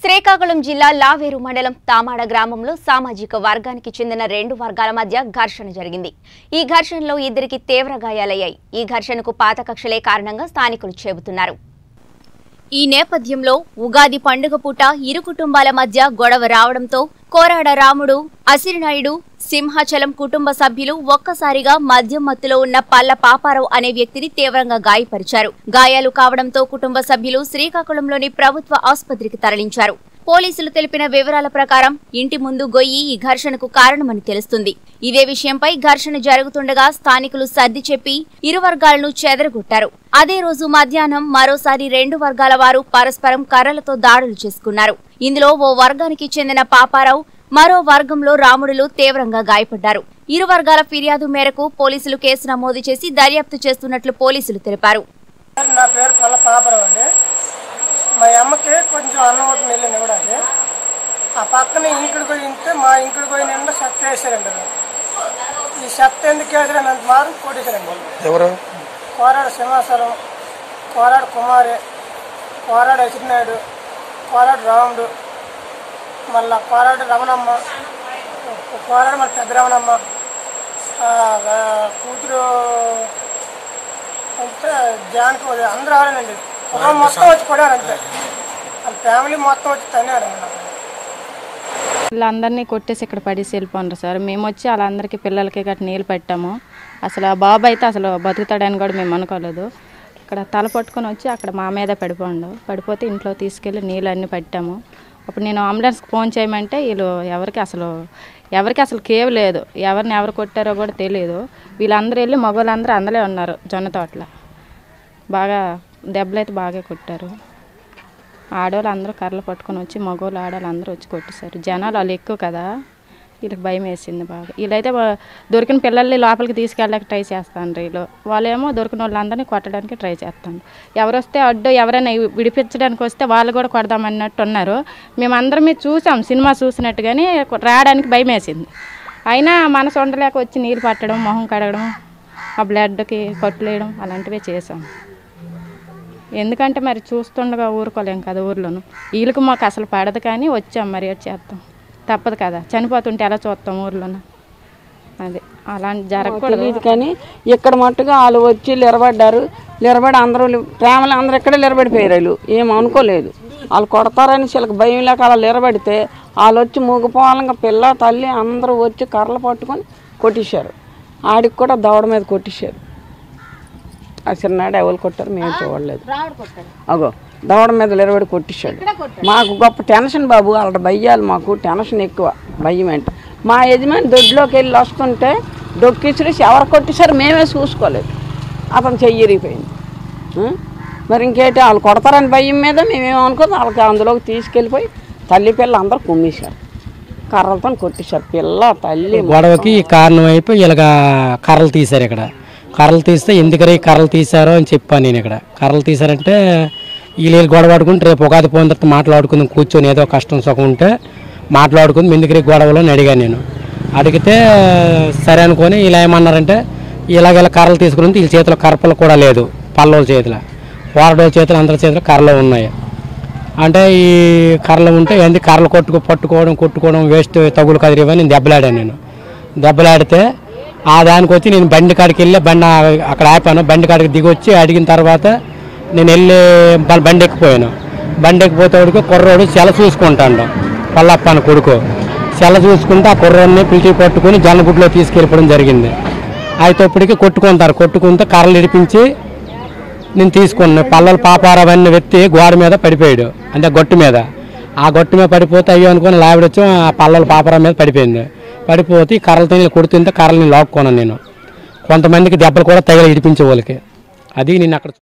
శ్రీకాకుళం జిల్లా లావేరు మండలం తామాడ గ్రామంలో సామాజిక వర్గానికి చెందిన రెండు వర్గాల మధ్య ఘర్షణ జరిగింది ఈ ఘర్షణలో ఇద్దరికి తీవ్ర గాయాలయ్యాయి ఈ ఘర్షణకు పాత కక్షలే కారణంగా స్థానికులు చెబుతున్నారు ఈ నేపథ్యంలో ఉగాది పండుగ పూట ఇరు కుటుంబాల మధ్య గొడవ రావడంతో కోరాడ రాముడు అసిరినాయుడు సింహాచలం కుటుంబ సభ్యులు ఒక్కసారిగా మద్యం మత్తులో ఉన్న పల్ల పాపారావు అనే వ్యక్తిని తీవ్రంగా గాయపరిచారు గాయాలు కావడంతో కుటుంబ సభ్యులు శ్రీకాకుళంలోని ప్రభుత్వ ఆసుపత్రికి తరలించారు పోలీసులు తెలిపిన వివరాల ప్రకారం ఇంటి ముందు గొయ్యి ఈ ఘర్షణకు కారణమని తెలుస్తుంది ఇదే విషయంపై ఘర్షణ జరుగుతుండగా స్థానికులు సర్ది చెప్పి ఇరు వర్గాలను చెదరగొట్టారు అదే రోజు మధ్యాహ్నం మరోసారి రెండు వర్గాల వారు పరస్పరం కర్రలతో దాడులు చేసుకున్నారు ఇందులో ఓ వర్గానికి చెందిన పాపారావు మరో వర్గంలో రాముడులు తీవ్రంగా గాయపడ్డారు ఇరు వర్గాల ఫిర్యాదు మేరకు పోలీసులు కేసు నమోదు చేసి దర్యాప్తు చేస్తున్నట్లు పోలీసులు తెలిపారు సార్, నా పేరు పల్ల పాపరావు అండి మా అమ్మకి కొంచెం అన్నం ఒకటి నీళ్ళు ఇవ్వడానికి ఆ పక్కన ఇంకుడు పోయి ఇంటే మా ఇంకుడు పోయి నిండా చెత్త వేసారండి అది. ఈ చెత్త ఎందుకు వేసారని అంత మాత్రం కొట్టేశారండి ఎవరు కోరాడు సింహాసనం కోరాడు కుమారి కోరాడు అసినాయుడు కోరాడు రాముడు మళ్ళా కోరాడు రమణమ్మ కోరాడు మళ్ళీ పెద్ద రమణమ్మ ఆ, ఆ, కూతురు అంటే జానికి అందరూ ఆడానండి కుటుంబం మొత్తం వచ్చి కొడారు అంతే వాళ్ళ ఫ్యామిలీ మొత్తం వచ్చి తన్నాడు వీళ్ళందరినీ కొట్టేసి ఇక్కడ పడేసి వెళ్ళిపోండ్రు సార్ మేము వచ్చి వాళ్ళందరికీ పిల్లలకి గట్రా నీళ్ళు పెట్టాము అసలు ఆ బాబు అయితే అసలు బతుకుతాడని కూడా మేము అనుకోలేదు ఇక్కడ తల పట్టుకొని వచ్చి అక్కడ మా మీద పడిపోండు పడిపోతే ఇంట్లో తీసుకెళ్ళి నీళ్ళు అన్నీ పెట్టాము అప్పుడు నేను అంబులెన్స్కి ఫోన్ చేయమంటే వీళ్ళు ఎవరికి అసలు ఎవరికి అసలు కేవ్ లేదు ఎవరిని ఎవరు కొట్టారో కూడా తెలియదు వీళ్ళందరూ వెళ్ళి మగవాళ్ళందరూ అందులో ఉన్నారు జొన్న తోటలో బాగా దెబ్బలు అయితే బాగా కొట్టారు ఆడవాళ్ళు అందరూ కర్రలు పట్టుకొని వచ్చి మగవాళ్ళు ఆడవాళ్ళు అందరూ వచ్చి కొట్టేశారు జనాలు వాళ్ళు ఎక్కువ కదా వీళ్ళకి భయం వేసింది బాగా వీళ్ళైతే వా- దొరికిన పిల్లల్ని లోపలికి తీసుకెళ్ళడానికి ట్రై చేస్తాను వీళ్ళు వాళ్ళేమో దొరికిన వాళ్ళందరినీ కొట్టడానికి ట్రై చేస్తాను ఎవరు వస్తే అడ్డు ఎవరైనా విడిపించడానికి వస్తే వాళ్ళు కూడా కొడదామన్నట్టు ఉన్నారు మేమందరం మీరు చూసాం సినిమా చూసినట్టుగానే రావడానికి భయం వేసింది అయినా మనసు ఉండలేక వచ్చి నీళ్ళు పట్టడం మొహం కడగడం ఆ బ్లడ్కి కట్టులేయడం అలాంటివే చేసాం ఎందుకంటే మరి చూస్తుండగా ఊరుకోలేం కదా ఊర్లోను వీళ్ళకి మాకు అసలు పడదు కానీ వచ్చాం మరి ఏడ్ చేస్తాం తప్పదు కదా చనిపోతుంటే ఎలా చూస్తాం ఊర్లోను అది అలాంటి జరగకూడదు తెలియదు కానీ ఇక్కడ మట్టుగా వాళ్ళు వచ్చి నిలబడ్డారు నిలబడి అందరూ ప్రేమలు అందరూ ఇక్కడే నిలబడిపోయారు వాళ్ళు ఏం అనుకోలేదు వాళ్ళు కొడతారని వీళ్ళకి భయం లేక అలా నిలబడితే వాళ్ళు వచ్చి మూగిపోవాలంగా పిల్ల తల్లి అందరూ వచ్చి కర్రలు పట్టుకొని కొట్టేశారు ఆడికి కూడా దవడ మీద కొట్టేశారు ఆ చిన్నాడు ఎవరు కొట్టారు మేము చూడలేదు అగో దవడ మీద నిలబడి కొట్టేశాడు మాకు గొప్ప టెన్షన్ బాబు వాళ్ళ భయ్యాలు మాకు టెన్షన్ ఎక్కువ భయం అంటే మా యజమాని దొడ్లోకి వెళ్ళి వస్తుంటే డొక్కిసిరేసి ఎవరు కొట్టేశారు మేమే చూసుకోలేదు అతను చెయ్యి ఇరిగిపోయింది ఆ? మరి ఇంకేంటి వాళ్ళు కొడతారని భయం మీద మేమేమనుకోదు వాళ్ళకి అందులోకి తీసుకెళ్ళిపోయి తల్లి పిల్ల అందరూ కుమ్మేశారు కర్రలతో కొట్టేశారు పిల్ల తల్లి గొడవకి కారణం అయిపోయి ఇలాగ కర్రలు తీశారు ఇక్కడ కర్రలు తీస్తే ఎందుకరే ఈ కర్రలు తీశారో అని చెప్పాను నేను ఇక్కడ కర్రలు తీశారంటే వీళ్ళు వీళ్ళు గొడవ ఆడుకుంటే రేపు ఉగాది పోయిన తర్వాత మాట్లాడుకుందాం కూర్చొని ఏదో కష్టం సుఖం ఉంటే మాట్లాడుకుంది ఎందుకరే గొడవలో అని అడిగాను నేను అడిగితే సరే అనుకొని ఇలా ఏమన్నారంటే ఇలాగ ఇలా కర్రలు తీసుకుని వీళ్ళ చేతిలో కర్రలు కూడా లేదు పల్లవుల చేతిలో వారడోళ్ళ చేతిలో అందరి చేతిలో కర్రలు ఉన్నాయి అంటే ఈ కర్రలు ఉంటే ఏంది కర్రలు కొట్టుకు పట్టుకోవడం కొట్టుకోవడం వేస్ట్ తగులు కదిరివని నేను దెబ్బలాడాను నేను దెబ్బలాడితే ఆ దానికి వచ్చి నేను బండి కాడికి వెళ్ళి బండి ఆ- అక్కడ ఆపాను బండి కాడికి దిగి వచ్చి అడిగిన తర్వాత నేను వెళ్ళి బ- బండి ఎక్కిపోయాను బండి ఎక్కిపోతే కుర్రోడు సెల చూసుకుంటాడు పల్లప్ప అని కొడుకు సెల చూసుకుంటే ఆ కుర్రోడిని పిలిచి పట్టుకుని జనగుడ్లో తీసుకెళ్ళిపోవడం జరిగింది అయితే ఇప్పటికి కొట్టుకుంటారు కొట్టుకుంటే కర్రలు ఇడిపించి నేను తీసుకున్నాను పల్లలు పాపారావు అనే వ్యక్తి గోడ మీద పడిపోయాడు అంటే గొట్టు మీద ఆ గొట్టు మీద పడిపోతే అయ్యో అనుకుని లావిడొచ్చి ఆ పల్లల పాపారావు మీద పడిపోయింది పడిపోతే ఈ కర్రలతో నేను కొడుతుంటే కర్రల్ని లాక్కున్నాను నేను కొంతమందికి దెబ్బలు కూడా తగిలి ఇడిపించే వాళ్ళకి అది నేను అక్కడ